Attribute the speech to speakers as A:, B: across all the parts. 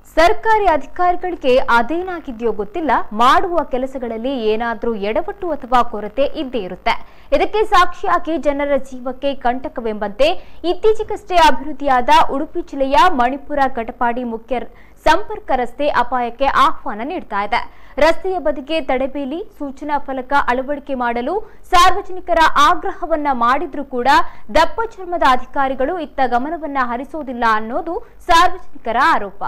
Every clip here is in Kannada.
A: ಸರ್ಕಾರಿ ಅಧಿಕಾರಿಗಳಿಗೆ ಅದೇನಾಗಿದೆಯೋ ಗೊತ್ತಿಲ್ಲ ಮಾಡುವ ಕೆಲಸಗಳಲ್ಲಿ ಏನಾದ್ರೂ ಎಡವಟ್ಟು ಅಥವಾ ಕೊರತೆ ಇದ್ದೇ ಇರುತ್ತೆ ಇದಕ್ಕೆ ಸಾಕ್ಷಿಯಾಗಿ ಜನರ ಜೀವಕ್ಕೆ ಕಂಟಕವೆಂಬಂತೆ ಇತ್ತೀಚೆಗಷ್ಟೇ ಅಭಿವೃದ್ಧಿಯಾದ ಉಡುಪಿ ಜಿಲ್ಲೆಯ ಮಣಿಪುರ ಕಟಪಾಡಿ ಮುಖ್ಯ ಸಂಪರ್ಕ ರಸ್ತೆ ಅಪಾಯಕ್ಕೆ ಆಹ್ವಾನ ನೀಡ್ತಾ ಇದೆ ರಸ್ತೆಯ ಬದಿಗೆ ತಡೆಬೇಲಿ ಸೂಚನಾ ಫಲಕ ಅಳವಡಿಕೆ ಮಾಡಲು ಸಾರ್ವಜನಿಕರ ಆಗ್ರಹವನ್ನ ಮಾಡಿದ್ರೂ ಕೂಡ ದಪ್ಪ ಚರ್ಮದ ಅಧಿಕಾರಿಗಳು ಇತ್ತ ಗಮನವನ್ನ ಹರಿಸೋದಿಲ್ಲ ಅನ್ನೋದು ಸಾರ್ವಜನಿಕರ ಆರೋಪ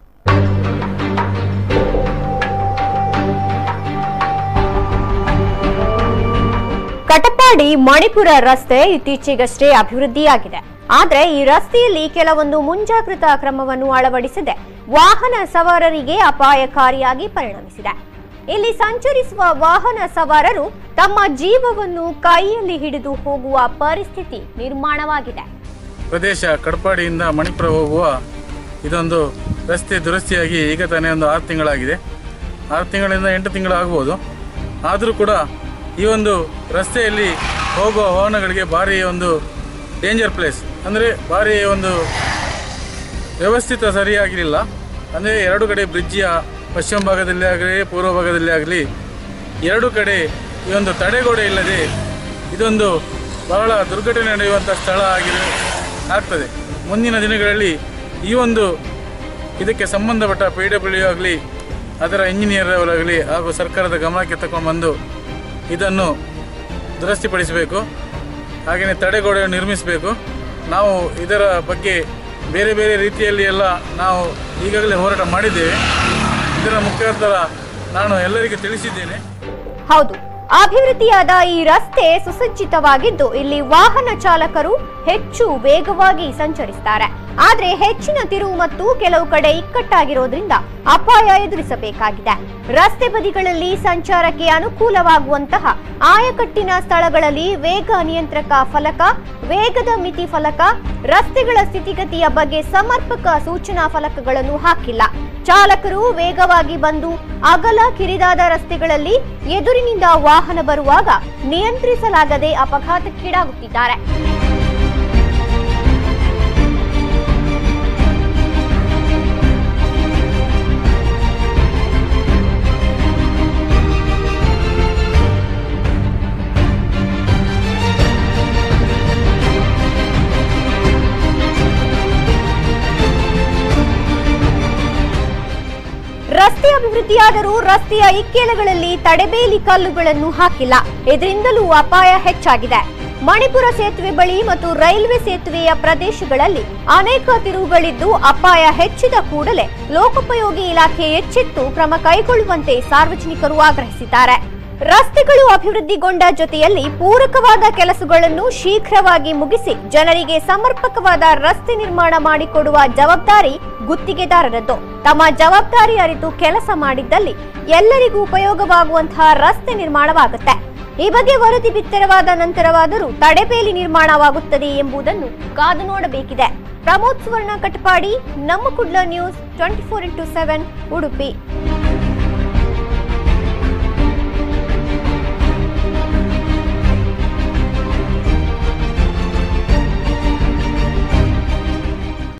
B: ಕಟಪಾಡಿ ಮಣಿಪುರ ರಸ್ತೆ ಇತ್ತೀಚೆಗಷ್ಟೇ ಅಭಿವೃದ್ಧಿಯಾಗಿದೆ ಆದ್ರೆ ಈ ರಸ್ತೆಯಲ್ಲಿ ಕೆಲವೊಂದು ಮುಂಜಾಗ್ರತಾ ಕ್ರಮವನ್ನು ಅಳವಡಿಸದೆ ವಾಹನ ಸವಾರರಿಗೆ ಅಪಾಯಕಾರಿಯಾಗಿ ಪರಿಣಮಿಸಿದೆ ಇಲ್ಲಿ ಸಂಚರಿಸುವ ವಾಹನ ಸವಾರರು ತಮ್ಮ ಜೀವವನ್ನು ಕೈಯಲ್ಲಿ ಹಿಡಿದು ಹೋಗುವ ಪರಿಸ್ಥಿತಿ ನಿರ್ಮಾಣವಾಗಿದೆ
C: ಪ್ರದೇಶ ಕಡಪಾಡಿಯಿಂದ ಮಣಿಪುರ ಹೋಗುವ ಇದೊಂದು ರಸ್ತೆ ದುರಸ್ತಿಯಾಗಿ ಈಗ ತಾನೇ ಒಂದು ಆರು ತಿಂಗಳಾಗಿದೆ ಆರು ತಿಂಗಳಿಂದ ಎಂಟು ತಿಂಗಳು ಆಗ್ಬೋದು ಆದರೂ ಕೂಡ ಈ ಒಂದು ರಸ್ತೆಯಲ್ಲಿ ಹೋಗುವ ವಾಹನಗಳಿಗೆ ಭಾರಿ ಒಂದು ಡೇಂಜರ್ ಪ್ಲೇಸ್ ಅಂದರೆ ಭಾರಿ ಒಂದು ವ್ಯವಸ್ಥಿತ ಸರಿಯಾಗಿರಲಿಲ್ಲ ಅಂದರೆ ಎರಡು ಕಡೆ ಬ್ರಿಡ್ಜಿಯ ಪಶ್ಚಿಮ ಭಾಗದಲ್ಲಿ ಆಗಲಿ ಪೂರ್ವ ಭಾಗದಲ್ಲಿ ಆಗಲಿ ಎರಡು ಕಡೆ ಈ ಒಂದು ತಡೆಗೋಡೆ ಇಲ್ಲದೆ ಇದೊಂದು ಬಹಳ ದುರ್ಘಟನೆ ನಡೆಯುವಂಥ ಸ್ಥಳ ಆಗಿದೆ ಆಗ್ತದೆ ಮುಂದಿನ ದಿನಗಳಲ್ಲಿ ಈ ಒಂದು ಇದಕ್ಕೆ ಸಂಬಂಧಪಟ್ಟ ಪಿ ಡಬ್ಲ್ಯೂ ಆಗಲಿ ಅದರ ಇಂಜಿನಿಯರ್ ಅವರಾಗಲಿ ಹಾಗೂ ಸರ್ಕಾರದ ಗಮನಕ್ಕೆ ತಗೊಂಡು ಬಂದು ಇದನ್ನು ದುರಸ್ತಿಪಡಿಸಬೇಕು ಹಾಗೆಯೇ ತಡೆಗೋಡೆಯನ್ನು ನಿರ್ಮಿಸಬೇಕು ನಾವು ಇದರ ಬಗ್ಗೆ ಬೇರೆ ಬೇರೆ ರೀತಿಯಲ್ಲಿ ಎಲ್ಲ ನಾವು ಈಗಾಗಲೇ ಹೋರಾಟ ಮಾಡಿದ್ದೇವೆ ಇದರ ಮುಖಾಂತರ ನಾನು ಎಲ್ಲರಿಗೂ ತಿಳಿಸಿದ್ದೇನೆ
B: ಹೌದು ಅಭಿವೃದ್ಧಿಯಾದ ಈ ರಸ್ತೆ ಸುಸಜ್ಜಿತವಾಗಿದ್ದು ಇಲ್ಲಿ ವಾಹನ ಚಾಲಕರು ಹೆಚ್ಚು ವೇಗವಾಗಿ ಸಂಚರಿಸ್ತಾರೆ ಆದ್ರೆ ಹೆಚ್ಚಿನ ತಿರುವು ಮತ್ತು ಕೆಲವು ಕಡೆ ಇಕ್ಕಟ್ಟಾಗಿರೋದ್ರಿಂದ ಅಪಾಯ ಎದುರಿಸಬೇಕಾಗಿದೆ ರಸ್ತೆ ಬದಿಗಳಲ್ಲಿ ಸಂಚಾರಕ್ಕೆ ಅನುಕೂಲವಾಗುವಂತಹ ಆಯಕಟ್ಟಿನ ಸ್ಥಳಗಳಲ್ಲಿ ವೇಗ ನಿಯಂತ್ರಕ ಫಲಕ ವೇಗದ ಮಿತಿ ಫಲಕ ರಸ್ತೆಗಳ ಸ್ಥಿತಿಗತಿಯ ಬಗ್ಗೆ ಸಮರ್ಪಕ ಸೂಚನಾ ಫಲಕಗಳನ್ನು ಹಾಕಿಲ್ಲ ಚಾಲಕರು ವೇಗವಾಗಿ ಬಂದು ಅಗಲ ಕಿರಿದಾದ ರಸ್ತೆಗಳಲ್ಲಿ ಎದುರಿನಿಂದ ವಾಹನ ಬರುವಾಗ ನಿಯಂತ್ರಿಸಲಾಗದೆ ಅಪಘಾತಕ್ಕೀಡಾಗುತ್ತಿದ್ದಾರೆ ರಸ್ತೆ ಅಭಿವೃದ್ಧಿಯಾದರೂ ರಸ್ತೆಯ ಇಕ್ಕೆಲೆಗಳಲ್ಲಿ ತಡೆಬೇಲಿ ಕಲ್ಲುಗಳನ್ನು ಹಾಕಿಲ್ಲ ಇದರಿಂದಲೂ ಅಪಾಯ ಹೆಚ್ಚಾಗಿದೆ ಮಣಿಪುರ ಸೇತುವೆ ಬಳಿ ಮತ್ತು ರೈಲ್ವೆ ಸೇತುವೆಯ ಪ್ರದೇಶಗಳಲ್ಲಿ ಅನೇಕ ತಿರುವುಗಳಿದ್ದು ಅಪಾಯ ಹೆಚ್ಚಿದ ಕೂಡಲೇ ಲೋಕೋಪಯೋಗಿ ಇಲಾಖೆ ಎಚ್ಚೆತ್ತು ಕ್ರಮ ಕೈಗೊಳ್ಳುವಂತೆ ಸಾರ್ವಜನಿಕರು ಆಗ್ರಹಿಸಿದ್ದಾರೆ ರಸ್ತೆಗಳು ಅಭಿವೃದ್ಧಿಗೊಂಡ ಜೊತೆಯಲ್ಲಿ ಪೂರಕವಾದ ಕೆಲಸಗಳನ್ನು ಶೀಘ್ರವಾಗಿ ಮುಗಿಸಿ ಜನರಿಗೆ ಸಮರ್ಪಕವಾದ ರಸ್ತೆ ನಿರ್ಮಾಣ ಮಾಡಿಕೊಡುವ ಜವಾಬ್ದಾರಿ ಗುತ್ತಿಗೆದಾರರದ್ದು ತಮ್ಮ ಜವಾಬ್ದಾರಿ ಅರಿತು ಕೆಲಸ ಮಾಡಿದ್ದಲ್ಲಿ ಎಲ್ಲರಿಗೂ ಉಪಯೋಗವಾಗುವಂತಹ ರಸ್ತೆ ನಿರ್ಮಾಣವಾಗುತ್ತೆ ಈ ಬಗ್ಗೆ ವರದಿ ಬಿತ್ತರವಾದ ನಂತರವಾದರೂ ತಡೆಬೇಲಿ ನಿರ್ಮಾಣವಾಗುತ್ತದೆ ಎಂಬುದನ್ನು ಕಾದು ನೋಡಬೇಕಿದೆ ಪ್ರಮೋದ್ ಸುವರ್ಣ ಕಟಪಾಡಿ ನಮ್ಮ Kudla news twenty four into seven Udupi